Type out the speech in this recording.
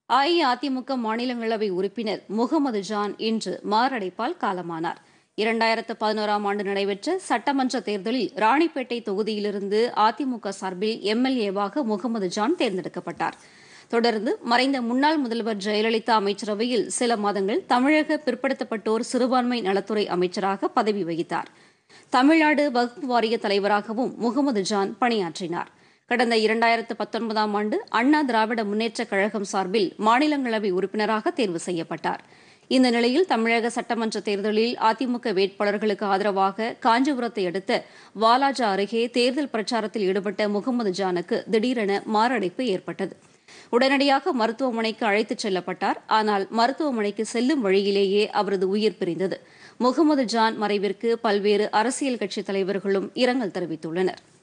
அஇஅதிமுக மாநிலங்களவை உறுப்பினர் முகமது ஜான் இன்று மாரடைப்பால் காலமானார் இரண்டாயிரத்து பதினோராம் ஆண்டு நடைபெற்ற சட்டமன்ற தேர்தலில் ராணிப்பேட்டை தொகுதியிலிருந்து அதிமுக சார்பில் எம்எல்ஏவாக முகமது ஜான் தேர்ந்தெடுக்கப்பட்டார் தொடர்ந்து மறைந்த முன்னாள் முதல்வர் ஜெயலலிதா அமைச்சரவையில் சில மாதங்கள் தமிழக பிற்படுத்தப்பட்டோர் சிறுபான்மை நலத்துறை அமைச்சராக பதவி வகித்தார் தமிழ்நாடு வகுப்பு வாரிய தலைவராகவும் முகமது ஜான் பணியாற்றினார் கடந்த இரண்டாயிரத்து பத்தொன்பதாம் ஆண்டு அண்ணா திராவிட முன்னேற்றக் கழகம் சார்பில் மாநிலங்களவை உறுப்பினராக தேர்வு செய்யப்பட்டார் இந்த நிலையில் தமிழக சட்டமன்ற தேர்தலில் அதிமுக வேட்பாளர்களுக்கு ஆதரவாக காஞ்சிபுரத்தை அடுத்த வாலாஜா அருகே தேர்தல் பிரச்சாரத்தில் ஈடுபட்ட முகமது ஜானுக்கு திடீரென மாரடைப்பு ஏற்பட்டது உடனடியாக மருத்துவமனைக்கு அழைத்துச் செல்லப்பட்டார் ஆனால் மருத்துவமனைக்கு செல்லும் வழியிலேயே அவரது உயிர் பிரிந்தது முகமது ஜான் மறைவிற்கு பல்வேறு அரசியல் கட்சித் தலைவர்களும் இரங்கல் தெரிவித்துள்ளனர்